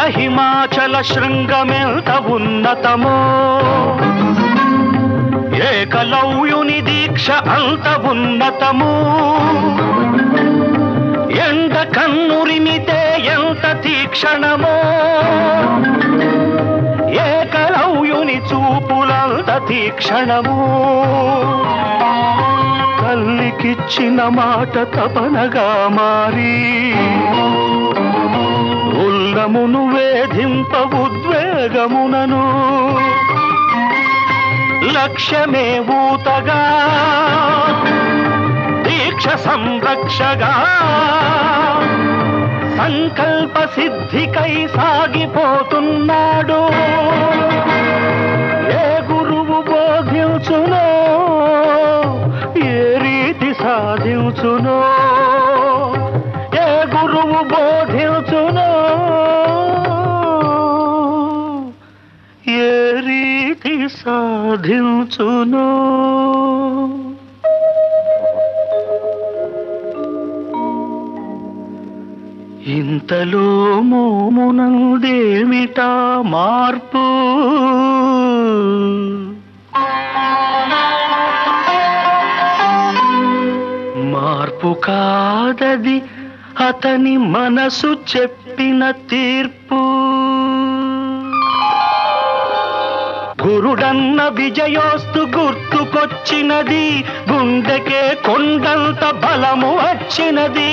హిమాచల శృంగమెంత ఉన్నతమో ఏకలవ్యుని దీక్ష అంత ఉన్నతము ఎండ కన్నురిమితే ఎంత తీక్షణమో ఏకలవ్యుని చూపులంత తీక్షణము తల్లికిచ్చిన మాట తపనగా మారి ఉల్లమును వేధింప ఉద్వేగమునను లక్ష్యమే ఊతగా దీక్ష సంరక్షగా సంకల్ప సిద్ధికై సాగిపోతున్నాడు ఏ గురువు బోధించునో ఏ రీతి సాధించునో ఏ గురువు బోధించునో ఏ రీతి సాధించునో ఇంతలో మోమునందేమిటా మార్పు మార్పు కాదది అతని మనసు చెప్పిన తీర్పు గురుడన్న విజయోస్తు గుర్తుకొచ్చినది గుండెకే కొండంత బలము వచ్చినది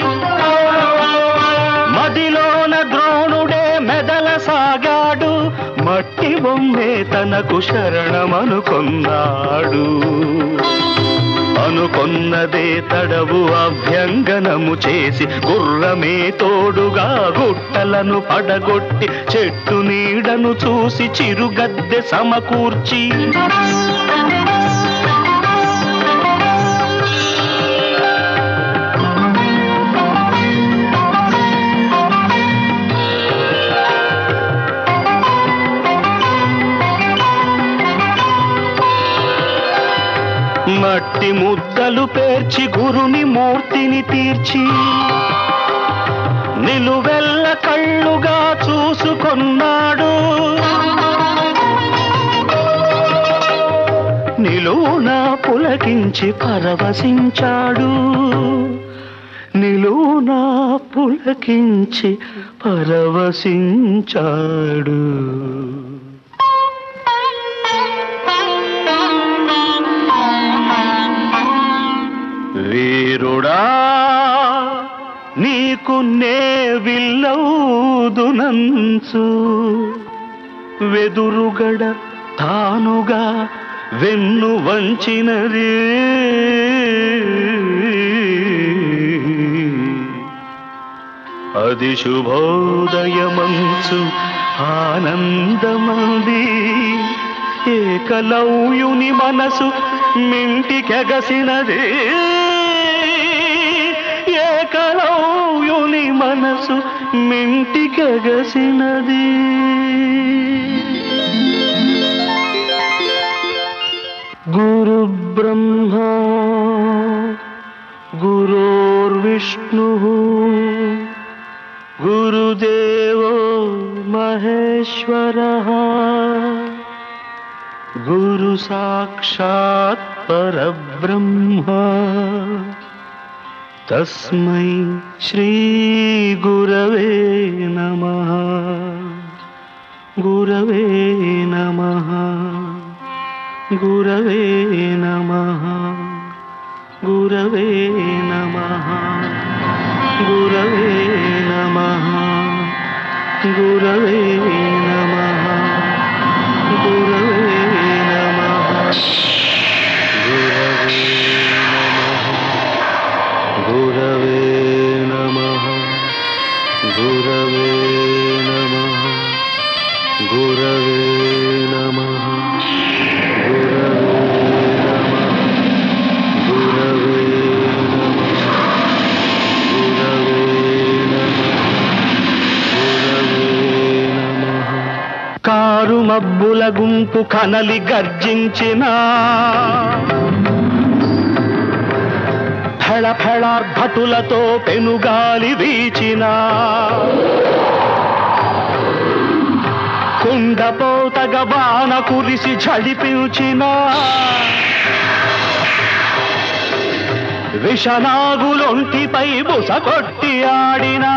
మదిలోన ద్రోణుడే మెదల సాగాడు మట్టి బొమ్మే తనకు శరణమనుకొన్నాడు అనుకొన్నదే తడవు అభ్యంగనము చేసి గుర్రమే తోడుగా గుట్టలను పడగొట్టి చెట్టు నీడను చూసి చిరుగద్దె సమకూర్చి మట్టి ముద్దలు పేర్చి గురుని మూర్తిని తీర్చి నిలువెల్ల కళ్ళుగా చూసుకొన్నాడు నిలువున పులకించి పరవశించాడు నిలువున పులకించి పరవశించాడు వీరుడా నీకు నే విల్లౌదునంచు వెదురుగడ తానుగా వెన్ను వంచినది అది శుభోదయమంచు ఆనందమంది ఏకలవ్యుని మనసు మింటికెగసినది ఏకలవ్యుని మనసు మింటికెగసినది గురు బ్రహ్మ గురోర్విష్ణు గురుదేవో మహేశ్వర గురు సాక్షాత్ పరబ్రహ్మ తస్మై శ్రీ గురవే నమః గురవే నమః గురవే నమః గురవే నమః గురవే నమః గురవే నమః గురవే నమః గురవే నమః గురవే నమః గురవే నమః గురవే నమః గురవే నమః గురవే నమః కారు మబ్బుల గుంపు కనలి గర్జించిన ఫెళ ఫెళార్భటులతో పెనుగాలి వీచిన కుండపోతగ వాన కురిసి ఝడిపించిన విషనాగులొంటిపై బుస కొట్టి ఆడినా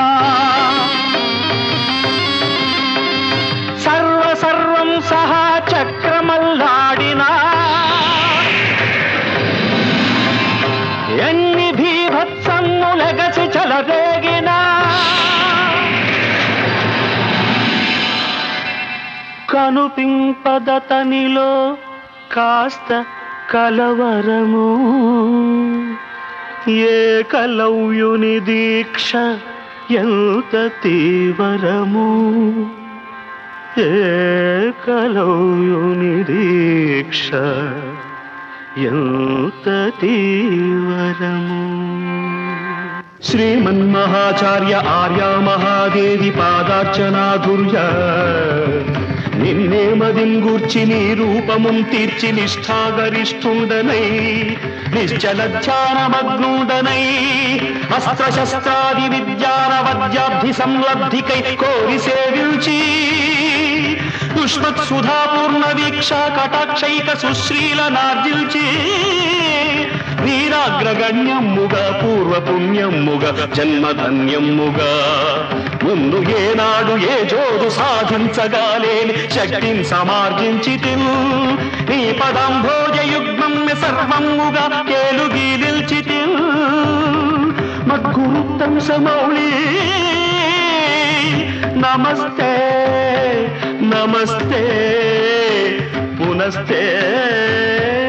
సర్వ సర్వం సహా చక్రమల్లాడినా ఎన్ని భీభత్సమ్ములగసి చలరేగినా కనుపింపదతనిలో కాస్త కలవరము ఏ కలవ్యుని దీక్ష ఎంత తీవరము ఏ కలవ్యుని దీక్ష ఎంత తీవరము శ్రీమన్మహాచార్య ఆర్యా మహాదేవి పాదార్చనాధుర్య నిన్నే మదింగూర్చి నీ రూపముం తీర్చి నిష్ఠాగరిష్ఠుండనై నిశ్చల ధ్యానమగ్నుడనై అస్త్రశస్త్రాది విద్యానవద్యాబ్ధి సంలబ్ధికై కోరి సేవించి యుష్మత్ సుధాపూర్ణ వీక్ష కటాక్షైక సుశ్రీల నార్జిల్చి వీరాగ్రగణ్యమ్ముగా పూర్వపుణ్యమ్ముగా జన్మధన్యమ్ముగా ముందు ఏనాడు ఏ జోడు సాధించగాలేని శక్తిని సమార్జించి నీ పదంభోజ యుగ్మం సర్వముగా కేలుగి నిల్చి మద్గురుత్తం సమౌళి నమస్తే నమస్తే పునస్తే